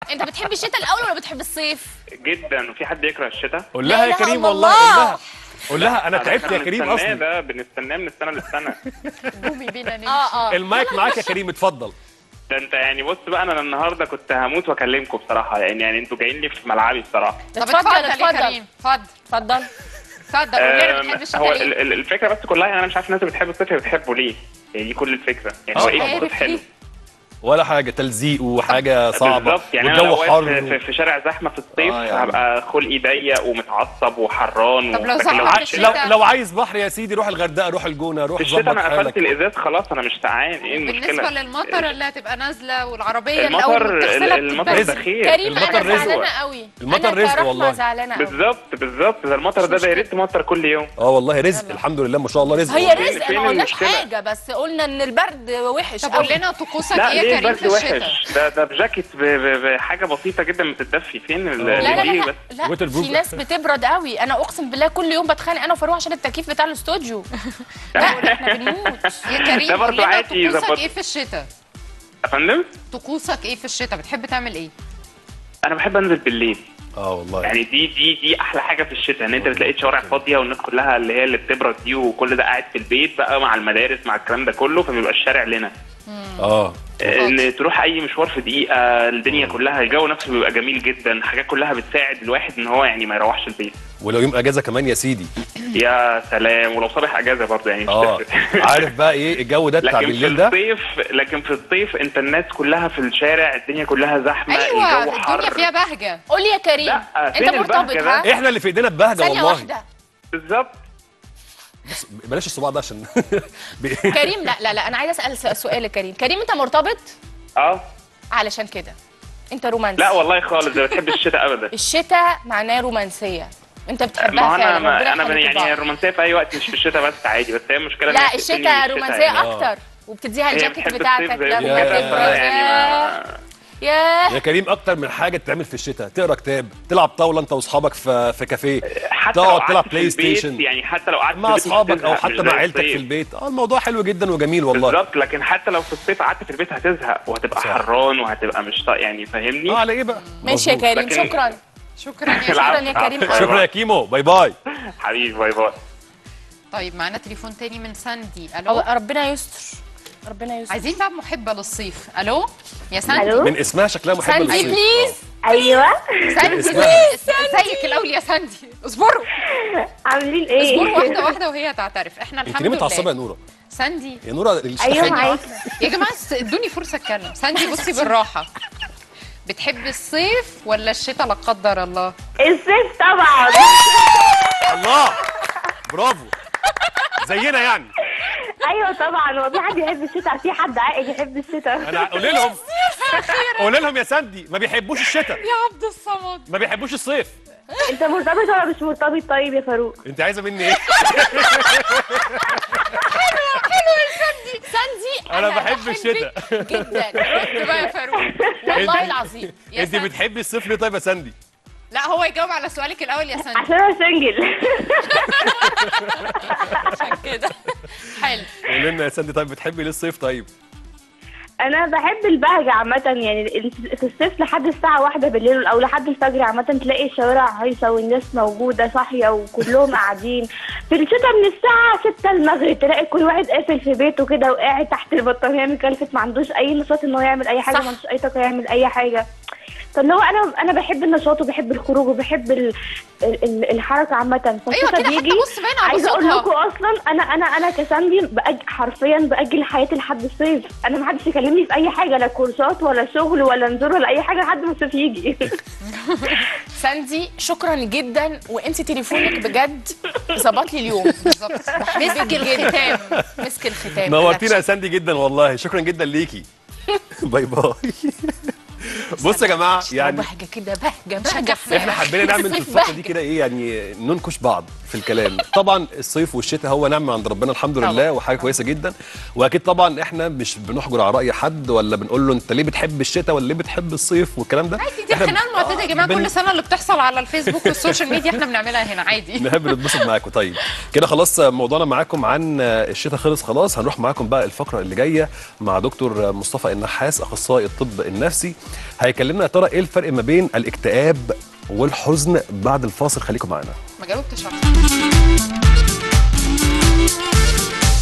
انت بتحب الشتاء الاول ولا بتحب الصيف جدا وفي حد يكره الشتاء قول لا لها يا إله كريم إلا والله الله. قول لها قول لها انا تعبت إحنا يا كريم بنستناه اصلا ده بنستناه من السنه للسنه قومي بينا نمشي اه اه المايك معاك يا كريم اتفضل ده انت يعني بص بقى انا النهارده كنت هموت واكلمكم بصراحه يعني يعني انتوا جايين لي في ملعبي بصراحه طب اتفضل اتفضل يا اتفضل كريم اتفضل اتفضل اتفضل قول لنا آم، بتحب الشتاء هو ليه؟ ال- ال- الفكره بس كلها يعني انا مش عارف الناس اللي بتحب الصيف بتحبه ليه يعني دي كل الفكره يعني هو آه. ايه عارف المفروض حلو ليه؟ ولا حاجه تلزيق وحاجه صعبه بالظبط يعني انا لو والجو واقف حر في, في شارع زحمه في الصيف آه يعني. هبقى خلقي ضيق ومتعصب وحران طب لو لكن زحمة في في الشتاء- لو الشتاء. لو عايز بحر يا سيدي روح الغردقه روح الجونه روح في الشتاء ظبط انا قفلت حالك الازاز خلاص انا مش سعان ايه المشكله بالنسبه للمطر اللي هتبقى نازله والعربيه اللي اول المطر ما بتغسلها المطر بتتبهدل. ده خير كريم المطر انا رزق. زعلانه قوي المطر أنا رزق كرحمة والله. زعلانه قوي بالظبط بالظبط ده المطر ده ده يا ريت مطر كل يوم اه والله رزق الحمد لله ما شاء الله رزق هي والله. رزق فين ما قلناش المشكلة؟ حاجه بس قلنا ان البرد وحش طب قوي قول لنا طقوسك لا ايه يا ليه كريم البرد في الشتاء؟ وحش ده ده بجاكيت ب- ب- بحاجه بسيطه جدا بتتدفي فين ال- لا، لا لا دي لا, بس لا, لا ويتر بروف. في ناس بتبرد قوي انا اقسم بالله كل يوم بتخانق انا وفاروق عشان التكييف بتاع الاستوديو لا احنا بنموت يا كريم ده قول برضو لنا عادي طقوسك يظبط. ايه في الشتاء؟ يا فندم طقوسك ايه في الشتاء؟ بتحب تعمل ايه؟ انا بحب انزل بالليل اه والله يعني دي دي دي احلى حاجه في الشتاء ان انت بتلاقي الشوارع فاضيه والناس كلها اللي هي اللي بتبرد دي وكل ده قاعد في البيت بقى مع المدارس مع الكلام ده كله فبيبقى الشارع لنا اه ان تروح اي مشوار في دقيقه الدنيا كلها الجو نفسه بيبقى جميل جدا حاجات كلها بتساعد الواحد ان هو يعني ما يروحش البيت ولو يوم اجازه كمان يا سيدي يا سلام ولو صباح اجازه برضه يعني مش اه تفرق. عارف بقى ايه الجو ده بتاع لكن في بالليل ده الصيف لكن في الصيف انت الناس كلها في الشارع الدنيا كلها زحمه ايوه الجو حر الدنيا فيها بهجه قول لي يا كريم لا، فين انت مرتبط البهجة ده؟ ها احنا اللي في ايدينا بهجه ثانيه والله واحده بالظبط بس بلاش الصباع ده عشان بي- كريم لا لا لا انا عايزه اسال س- سؤال يا كريم كريم انت مرتبط اه علشان كده انت رومانسي لا والله خالص ده بتحب الشتاء ابدا الشتاء معناه رومانسيه انت بتحبها ما هو انا فعلا ما ربنا انا يخليكوا يعني بعض. الرومانسيه في اي وقت مش في الشتاء بس عادي بس هي المشكله إن لا هي بتقفلني من الشتاء رومانسيه يعني. اكتر وبتديها هي الجاكيت بتحب بتاعتك الصيف زي لما كده، تبرد فيعني ياه ما- ياه يا كريم اكتر من حاجه تتعمل في الشتاء تقرا كتاب تلعب طاوله انت واصحابك في في كافيه حتى لو تقعد قعدت تلعب في بلاي البيت، ستيشن يعني حتى لو قعدت في مع البيت مش اصحابك او هتزهق، حتى مش مع زي عيلتك الصيف. في البيت اه الموضوع حلو جدا وجميل والله بالظبط لكن حتى لو في الصيف قعدت في البيت هتزهق وهتبقى صح. حران وهتبقى مش طا- يعني فاهمني اه على ايه بقى ماشي يا مظبوط. كريم لكن- شكرا شكرا يا العفو، شكرا يا كريم. العفو. شكرا يا كيمو باي باي حبيبي باي باي طيب معانا تليفون تاني من ساندي أو الو ربنا يستر ربنا يستر عايزين بقى محبه للصيف الو يا ساندي الو من اسمها شكلها محبه ساندي للصيف بليز ايوه ساندي اسمها. ازيك الاول يا ساندي اصبروا عاملين ايه اصبروا واحده واحده وهي تعترف احنا انت الحمد ليه لله متعصبه يا نوره ساندي يا نوره الشتاء ايوه حلو. معاك يا جماعه س- ادوني فرصه اتكلم ساندي بصي بالراحه بتحب الصيف ولا الشتاء لا قدر الله الصيف طبعا الله برافو زينا يعني ايوه طبعا هو في حد يحب الشتاء في حد عاقل يحب الشتاء انا قول لهم قول لهم يا ساندي ما بيحبوش الشتاء يا عبد الصمد ما بيحبوش الصيف انت مرتبط ولا مش مرتبط طيب يا فاروق انت عايزه مني ايه ساندي أنا بحب بحبك الشتاء. جدا رد بقى يا فاروق والله العظيم يا انت ساندي. بتحبي الصيف ليه طيب يا ساندي لا هو يجاوب على سؤالك الاول يا ساندي عشان انا سنجل عشان كده حلو قول لنا يا ساندي طيب بتحبي ليه الصيف طيب انا بحب البهجه عامه يعني ال- في الصيف لحد الساعه واحدة بالليل او لحد الفجر عامه تلاقي الشوارع هايصه والناس موجوده صاحيه وكلهم قاعدين في الشتاء من الساعه 6 المغرب تلاقي كل واحد قافل في بيته كده وقاعد تحت البطانيه مكلفت ما عندوش اي نشاط ان هو يعمل اي حاجه صح. ما عندوش اي طاقه يعمل اي حاجه فاللي هو انا انا بحب النشاط وبحب الخروج وبحب ال ال ال الحركه عامه ايوه فالشتاء كده حتى بيجي بص باين على عايزه اقول لكم صوتها اصلا انا انا انا كساندي بأج... حرفيا باجل حياتي لحد الصيف انا ما حدش يكلمني في اي حاجه لا كورسات ولا شغل ولا نزور ولا اي حاجه لحد ما الصيف يجي ساندي شكرا جدا وانت تليفونك بجد ظبط لي اليوم بالظبط مسك الختام مسك الختام نورتينا يا ساندي جدا والله شكرا جدا ليكي باي باي بص يا جماعه يعني يعني بهجه كده بهجه بهجه احنا فعلا. حبينا نعمل في الصيف الفتره دي بهجة. كده ايه يعني ننكش بعض في الكلام طبعا الصيف والشتاء هو نعمه عند ربنا الحمد لله وحاجه كويسه جدا واكيد طبعا احنا مش بنحجر على راي حد ولا بنقول له انت ليه بتحب الشتاء ولا ليه بتحب الصيف والكلام ده عادي دي إحنا الخناقه المعتاده يا جماعه بن- كل سنه اللي بتحصل على الفيسبوك والسوشيال ميديا احنا بنعملها هنا عادي نحب نتبسط معاكم طيب كده خلاص موضوعنا معاكم عن الشتاء خلص خلاص هنروح معاكم بقى الفقره اللي جايه مع دكتور مصطفى النحاس اخصائي الطب النفسي هيكلمنا يا ترى ايه الفرق ما بين الاكتئاب والحزن بعد الفاصل خليكم معانا ما جاوبتش على